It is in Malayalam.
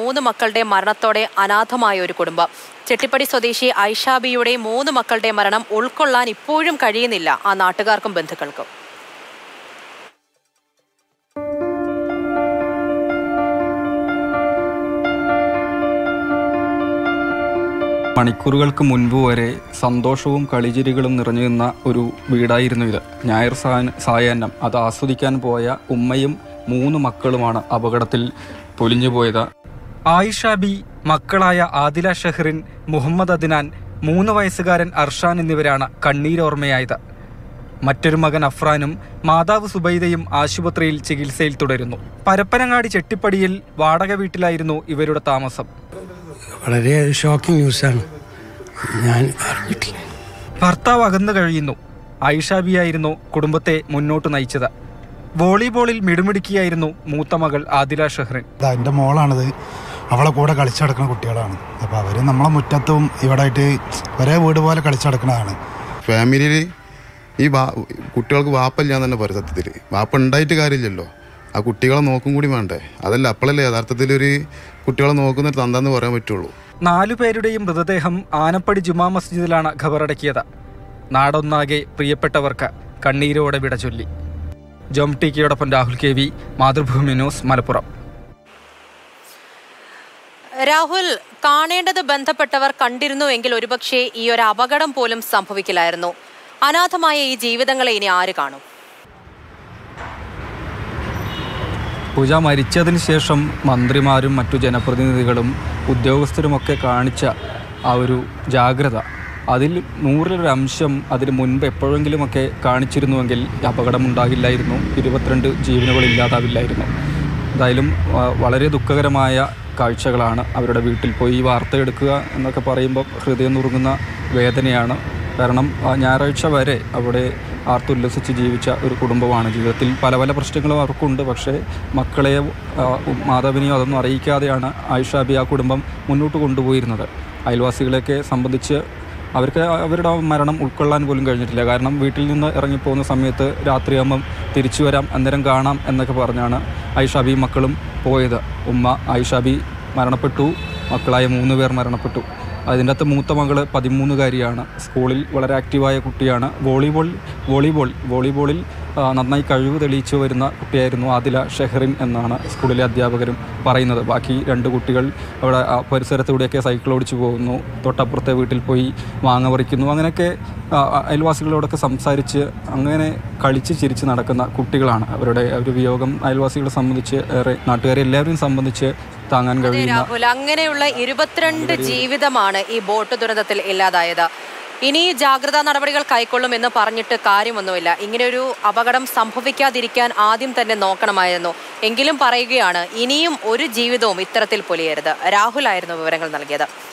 മൂന്ന് മക്കളുടെ മരണത്തോടെ അനാഥമായ ഒരു കുടുംബം ചെട്ടിപ്പടി സ്വദേശി ഐഷാബിയുടെ മൂന്ന് മക്കളുടെ മരണം ഉൾക്കൊള്ളാൻ ഇപ്പോഴും കഴിയുന്നില്ല ആ നാട്ടുകാർക്കും ബന്ധുക്കൾക്കും മണിക്കൂറുകൾക്ക് മുൻപ് വരെ സന്തോഷവും കളിചിരികളും നിറഞ്ഞു നിന്ന ഒരു വീടായിരുന്നു ഇത് ഞായർ സായ- സായാഹ്നം അത് ആസ്വദിക്കാൻ പോയ ഉമ്മയും മൂന്ന് മക്കളുമാണ് അപകടത്തിൽ പൊലിഞ്ഞുപോയത് ആയിഷാബി മക്കളായ ആദില ഷഹറിൻ മുഹമ്മദ് അദ്നാൻ മൂന്ന് വയസ്സുകാരൻ അർഷാൻ എന്നിവരാണ് കണ്ണീരോർമ്മയായത് മറ്റൊരു മകൻ അഫ്രാനും മാതാവ് സുബൈദയും ആശുപത്രിയിൽ ചികിത്സയിൽ തുടരുന്നു പരപ്പനങ്ങാടി ചെട്ടിപ്പടിയിൽ വാടക വീട്ടിലായിരുന്നു ഇവരുടെ താമസം വളരെ ഷോക്കിംഗ് ന്യൂസാണ് ഞാൻ അറിഞ്ഞിട്ടില്ല ഭർത്താവ് അകന്നു കഴിയുന്നു ഐഷാബിയായിരുന്നു കുടുംബത്തെ മുന്നോട്ട് നയിച്ചത് വോളിബോളിൽ മിടുമിടുക്കിയായിരുന്നു മൂത്ത മകൾ ആദില ഷഹ്റിൻ ഇതാ എൻ്റെ മോളാണിത് അവളെ കൂടെ കളിച്ചടക്കുന്ന കുട്ടികളാണ് അപ്പോൾ അവർ നമ്മളെ മുറ്റത്തും ഇവിടെ ആയിട്ട് ഒരേ വീട് പോലെ കളിച്ചടക്കുന്നതാണ് ഫാമിലിയിൽ ഈ വാ കുട്ടികൾക്ക് വാപ്പല്ല എന്ന് തന്നെ പറയും സത്യത്തിൽ വാപ്പ ഉണ്ടായിട്ട് കാര്യമില്ലല്ലോ ആ കുട്ടികളെ നോക്കും കൂടി വേണ്ടേ അതല്ല അപ്പോഴല്ലേ യഥാർത്ഥത്തിൽ ഒരു കുട്ടികളെ നോക്കുന്ന ഒരു തന്താന്ന് പറയാൻ പറ്റുള്ളൂ നാലു പേരുടെയും മൃതദേഹം ആനപ്പടി ജുമാ മസ്ജിദിലാണ് ഖബറടക്കിയത് നാടൊന്നാകെ പ്രിയപ്പെട്ടവർക്ക് കണ്ണീരോടെ വിട ചൊല്ലി ജോം ടി കെയോടൊപ്പം Rahul K V Mathrubhumi news Malappuram Rahul കാണേണ്ടത് ബന്ധപ്പെട്ടവർ കണ്ടിരുന്നുവെങ്കിൽ ഒരുപക്ഷെ ഈ ഒരു അപകടം പോലും സംഭവിക്കില്ലായിരുന്നു അനാഥമായ ഈ ജീവിതങ്ങളെ ഇനി ആര് കാണും പൂജ മരിച്ചതിന് ശേഷം മന്ത്രിമാരും മറ്റു ജനപ്രതിനിധികളും ഉദ്യോഗസ്ഥരുമൊക്കെ കാണിച്ച ആ ഒരു ജാഗ്രത അതിൽ നൂറിലൊരു അംശം അതിന് മുൻപ് എപ്പോഴെങ്കിലുമൊക്കെ കാണിച്ചിരുന്നുവെങ്കിൽ ഈ അപകടമുണ്ടാകില്ലായിരുന്നു ഇരുപത്തിരണ്ട് ജീവനുകൾ ഇല്ലാതാവില്ലായിരുന്നു എന്തായാലും ആ, വളരെ ദുഃഖകരമായ കാഴ്ചകളാണ് അവരുടെ വീട്ടിൽ പോയി ഈ വാർത്ത എടുക്കുക എന്നൊക്കെ പറയുമ്പോൾ ഹൃദയം നുറുങ്ങുന്ന വേദനയാണ് കാരണം ആ, ഞായറാഴ്ച വരെ അവിടെ ആർത്തുല്ലസിച്ച് ജീവിച്ച ഒരു കുടുംബമാണ് ജീവിതത്തിൽ പല പല പ്രശ്നങ്ങളും അവർക്കുണ്ട് പക്ഷേ മക്കളെ ആ, മാതാവിനെയോ അതൊന്നും അറിയിക്കാതെയാണ് ആയിഷാബി ആ കുടുംബം മുന്നോട്ട് കൊണ്ടുപോയിരുന്നത് അയൽവാസികളെയൊക്കെ സംബന്ധിച്ച് അവർക്ക് അവരുടെ ആ മരണം ഉൾക്കൊള്ളാൻ പോലും കഴിഞ്ഞിട്ടില്ല കാരണം വീട്ടിൽ നിന്ന് ഇറങ്ങിപ്പോകുന്ന സമയത്ത് രാത്രിയാകുമ്പം തിരിച്ചു വരാം അന്നേരം കാണാം എന്നൊക്കെ പറഞ്ഞാണ് ഐഷാബി മക്കളും പോയത് ഉമ്മ ഐഷാബി മരണപ്പെട്ടു മക്കളായ മൂന്ന് പേർ മരണപ്പെട്ടു അതിൻ്റെ അകത്ത് മൂത്ത മകള് പതിമൂന്നുകാരിയാണ് സ്കൂളിൽ വളരെ ആക്റ്റീവായ കുട്ടിയാണ് വോളിബോൾ വോളിബോൾ വോളിബോളിൽ ആ, നന്നായി കഴിവ് തെളിയിച്ചു വരുന്ന കുട്ടിയായിരുന്നു ആദില ഷെഹറിൻ എന്നാണ് സ്കൂളിലെ അധ്യാപകരും പറയുന്നത് ബാക്കി രണ്ട് കുട്ടികൾ അവിടെ ആ പരിസരത്തൂടെയൊക്കെ സൈക്കിൾ ഓടിച്ചു പോകുന്നു തൊട്ടപ്പുറത്തെ വീട്ടിൽ പോയി മാങ്ങ പറിക്കുന്നു അങ്ങനെയൊക്കെ ആ, ആ, അയൽവാസികളോടൊക്കെ സംസാരിച്ച് അങ്ങനെ കളിച്ച് ചിരിച്ച് നടക്കുന്ന കുട്ടികളാണ് അവരുടെ ഒരു വിയോഗം അയൽവാസികളെ സംബന്ധിച്ച് ഏറെ നാട്ടുകാരെ എല്ലാവരെയും സംബന്ധിച്ച് താങ്ങാൻ അതെ കഴിയുന്ന രാഹുൽ അങ്ങനെയുള്ള ഇരുപത്തിരണ്ട് ജീവിതമാണ് ഈ ബോട്ട് ദുരന്തത്തിൽ ഇല്ലാതായത് ഇനി ജാഗ്രതാ നടപടികൾ കൈക്കൊള്ളും എന്ന് പറഞ്ഞിട്ട് കാര്യമൊന്നുമില്ല ഇങ്ങനെയൊരു അപകടം സംഭവിക്കാതിരിക്കാൻ ആദ്യം തന്നെ നോക്കണമായിരുന്നു എങ്കിലും പറയുകയാണ് ഇനിയും ഒരു ജീവിതവും ഇത്തരത്തിൽ പൊലിയരുത് രാഹുലായിരുന്നു വിവരങ്ങൾ നൽകിയത്